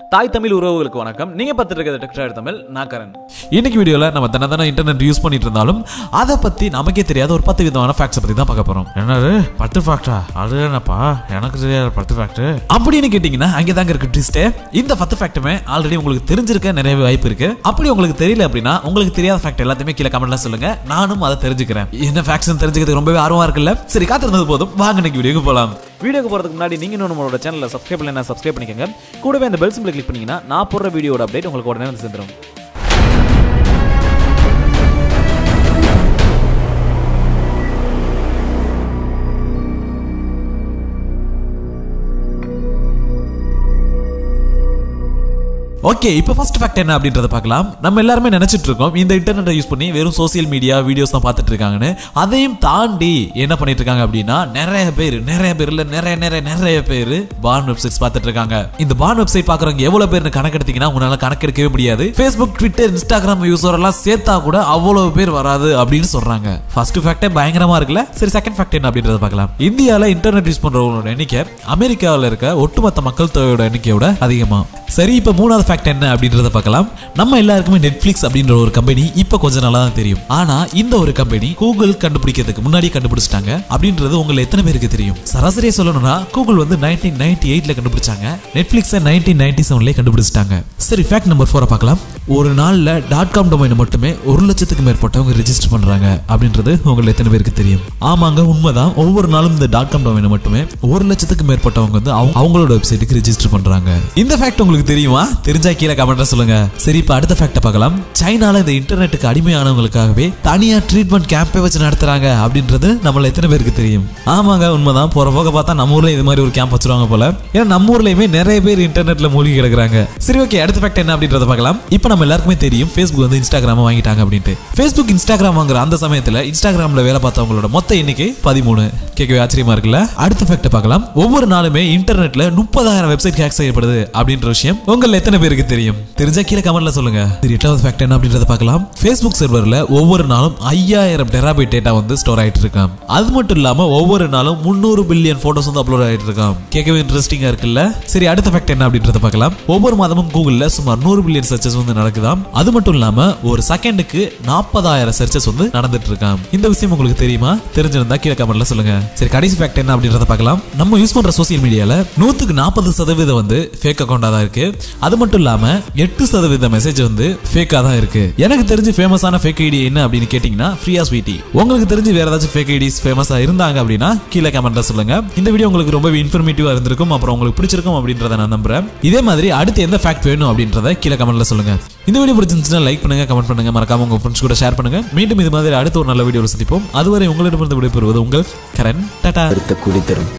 தாய் தமிழ் உறவுகளுக்கு வணக்கம் நீங்க பார்த்துட்டு இருக்கிறது டெக்ஸ்டைல் தமிழ் நான் கரண் இன்னைக்கு வீடியோல நம்ம தினதான இன்டர்நெட் யூஸ் பண்ணிட்டு இருந்தாலும் அதை பத்தி நமக்கே தெரியாத ஒரு பத்து விதமான ஃபேக்ட்ஸ் பத்தி தான் பார்க்க போறோம் என்னது பத்து ஃபேக்டா அது என்னப்பா எனக்கு தெரியாத பத்து ஃபேக்ட் அப்படின்னு கேட்டீங்கன்னா அங்கே தாங்க இருக்கு ட்விஸ்ட் இந்த பத்து ஃபேக்ட்டுமே ஆல்ரெடி உங்களுக்கு தெரிஞ்சிருக்க நிறைய வாய்ப்பு இருக்கு அப்படி உங்களுக்கு தெரியல அப்படின்னா உங்களுக்கு தெரியாத ஃபேக்ட் எல்லாத்தையுமே கீழே கமெண்ட்ல சொல்லுங்க நானும் அதை தெரிஞ்சுக்கிறேன் என்ன ஃபேக்ட்ஸ் தெரிஞ்சுக்கிறது ரொம்பவே ஆர்வமா இருக்குல்ல சரி காத்திருந்தது போதும் வாங்க இன்னைக்கு வீடியோக்கு போலாம் வீடியோக்கு போறதுக்கு முன்னாடி நீங்க இன்னும் நம்மளோட சேனலை சப்ஸ்கிரைப் பண்ணி சப்ஸ்கிரைப் பண்ணிக்கோங்க கூடவே அந்த பெல் சிம்பிள் கிளிக் பண்ணீங்கன்னா நான் போடுற வீடியோட அப்டேட் உங்களுக்கு உடனே வந்து சேர்ந்துரும் ஓகே இப்போ ஃபர்ஸ்ட் ஃபேக்ட் என்ன அப்படின்றத பார்க்கலாம் நம்ம எல்லாருமே நினைச்சிட்டு இருக்கோம் இந்த இன்டர்நெட்டை யூஸ் பண்ணி வெறும் சோசியல் மீடியா வீடியோஸ் தான் பார்த்துட்டு இருக்காங்கன்னு அதையும் தாண்டி என்ன பண்ணிட்டு இருக்காங்க அப்படின்னா நிறைய பேர் நிறைய பேர் இல்ல நிறைய நிறைய நிறைய பேர் பான் வெப்சைட்ஸ் பார்த்துட்டு இருக்காங்க இந்த பான் வெப்சைட் பார்க்குறவங்க எவ்வளவு பேர்னு கணக்கெடுத்தீங்கன்னா உங்களால கணக்கெடுக்கவே முடியாது ஃபேஸ்புக் ட்விட்டர் இன்ஸ்டாகிராம் யூசர் எல்லாம் சேர்த்தா கூட அவ்வளவு பேர் வராது அப்படின்னு சொல்றாங்க ஃபர்ஸ்ட் ஃபேக்டே பயங்கரமா இருக்குல்ல சரி செகண்ட் ஃபேக்ட் என்ன அப்படின்றத பார்க்கலாம் இந்தியால இன்டர்நெட் யூஸ் பண்றவங்களோட எண்ணிக்கை அமெரிக்காவில் இருக்க ஒட்டுமொத்த மக்கள் தொகையோட எண்ணிக்கையோட அதிகமா சரி இப்போ மூணாவது ஃபேக்ட் என்ன அப்படின்றத பார்க்கலாம் நம்ம எல்லாருக்குமே நெட்ஃபிளிக்ஸ் அப்படின்ற ஒரு கம்பெனி இப்போ கொஞ்ச நாளா தான் தெரியும் ஆனா இந்த ஒரு கம்பெனி கூகுள் கண்டுபிடிக்கிறதுக்கு முன்னாடி கண்டுபிடிச்சிட்டாங்க அப்படின்றது உங்களை எத்தனை பேருக்கு தெரியும் சராசரியா சொல்லணும்னா கூகுள் வந்து நைன்டீன் நைன்டி எயிட்ல கண்டுபிடிச்சாங்க நெட்ஃபிளிக்ஸை நைன்டீன் நைன்டி செவன்ல கண்டுபிடிச்சிட்டாங்க சரி ஃபேக்ட் நம்பர் ஃபோரை பார்க்கலாம் ஒரு நாள்ல டாட் காம் டொமைன் மட்டுமே ஒரு லட்சத்துக்கு மேற்பட்டவங்க ரெஜிஸ்டர் பண்றாங்க அப்படின்றது உங்களை எத்தனை பேருக்கு தெரியும் ஆமாங்க உண்மைதான் ஒவ்வொரு நாளும் இந்த டாட் காம் டொமைன் மட்டுமே ஒரு லட்சத்துக்கு மேற்பட்டவங்க வந்து அவங்க- அவங்களோட வெப்சைட்டுக்கு ரெஜிஸ்டர் பண்றாங்க இந்த ஃபேக்ட் உங்களுக்கு தெரியுமா தெரிஞ்சா கீழே கமெண்ட்ல சொல்லுங்க சரி இப்போ அடுத்த ஃபேக்ட பார்க்கலாம் சைனால இந்த இன்டர்நெட்டுக்கு அடிமையானவங்களுக்காகவே தனியா ட்ரீட்மெண்ட் கேம்பே வச்சு நடத்துறாங்க அப்படின்றது நம்மள எத்தனை பேருக்கு தெரியும் ஆமாங்க உண்மைதான் போற போக பார்த்தா நம்ம ஊர்ல இது மாதிரி ஒரு கேம்ப் வச்சிருவாங்க போல ஏன்னா நம்ம ஊர்லயுமே நிறைய பேர் இன்டர்நெட்ல மூழ்கி கிடக்குறாங்க சரி ஓகே அடுத்த ஃபேக்ட் என்ன அப்படின்றத பார்க்கலாம் இப்போ நம்ம எல்லாருக்குமே தெரியும் ஃபேஸ்புக் வந்து இன்ஸ்டாகிராம் வாங்கிட்டாங்க அப்படின்ட்டு ஃபேஸ்புக் இன்ஸ்டாகிராம் வாங்குற அந்த சமயத்துல இன்ஸ்டாகிராம்ல வேலை பார்த்தவங்களோட மொத்த எண்ணிக்கை பதிமூணு கேட்கவே ஆச்சரியமா இருக்குல்ல அடுத்த ஃபேக்ட் பார்க்கலாம் ஒவ்வொரு நாளுமே இன்டர்நெட்ல முப்பதாயிரம் வெப்சைட் ஹேக் செய்யப்படுது அப்படின்ற விஷயம் உங்கள எத்தனை பேருக்கு தெரியும் தெரிஞ்சா கீழே கமெண்ட்ல சொல்லுங்க சரி எட்டாவது ஃபேக்ட் என்ன அப்படின்றத பார்க்கலாம் ஃபேஸ்புக் சர்வர்ல ஒவ்வொரு நாளும் ஐயாயிரம் டெராபைட் டேட்டா வந்து ஸ்டோர் ஆயிட்டு இருக்காம் அது மட்டும் இல்லாம ஒவ்வொரு நாளும் முந்நூறு பில்லியன் போட்டோஸ் வந்து அப்லோட் ஆயிட்டு இருக்காம் கேட்கவே இன்ட்ரெஸ்டிங்கா இருக்குல்ல சரி அடுத்த ஃபேக்ட் என்ன அப்படின்றத பார்க்கலாம் ஒவ்வொரு மாதமும் கூகுள்ல சுமார் நூறு பில்லியன் சர்ச்சஸ் வந்து நடக்குதாம் அது மட்டும் இல்லாம ஒரு செகண்டுக்கு நாற்பதாயிரம் சர்ச்சஸ் வந்து நடந்துட்டு இருக்காம் இந்த விஷயம் உங்களுக்கு தெரியுமா தெரிஞ்சிருந்தா கீழே கமெண்ட்ல சொல்லுங்க சரி கடைசி ஃபேக்ட் என்ன அப்படின்றத பார்க்கலாம் நம்ம யூஸ் பண்ற சோசியல் மீடியால நூத்துக்கு நாற்பது சதவீதம் வந்து ஃபேக் அக்கௌண்டா தான் இருக்கு அது மட்டும் இல்லாம எட்டு சதவீத மெசேஜ் வந்து ஃபேக்கா தான் இருக்கு எனக்கு தெரிஞ்சு ஃபேமஸான ஃபேக் ஐடி என்ன அப்படின்னு கேட்டீங்கன்னா ஃப்ரீயா ஸ்வீட்டி உங்களுக்கு தெரிஞ்சு வேற ஏதாச்சும் ஃபேக் ஐடிஸ் ஃபேமஸா இருந்தாங்க அப்படின்னா கீழே கமெண்ட்ல சொல்லுங்க இந்த வீடியோ உங்களுக்கு ரொம்பவே இன்ஃபர்மேட்டிவா இருந்திருக்கும் அப்புறம் உங்களுக்கு பிடிச்சிருக்கும் அப்படின்றத நான் நம்புறேன் இதே மாதிரி அடுத்து எந்த ஃபேக்ட் வேணும் அப்படின்றத கீழே கமெண்ட்ல சொல்லுங்க இந்த வீடியோ பிடிச்சிருந்துச்சுன்னா லைக் பண்ணுங்க கமெண்ட் பண்ணுங்க மறக்காம உங்க ஃப்ரெண்ட்ஸ் கூட ஷேர் பண்ணுங்க மீண்டும் இது மாதிரி அடுத்த ஒரு நல்ல வீடியோவில் சந்திப்போம் அதுவரை உங்களிடமிருந்து விடைபெறுவது உங்கள் கரண் டாடா அடுத்த கூடி தரும்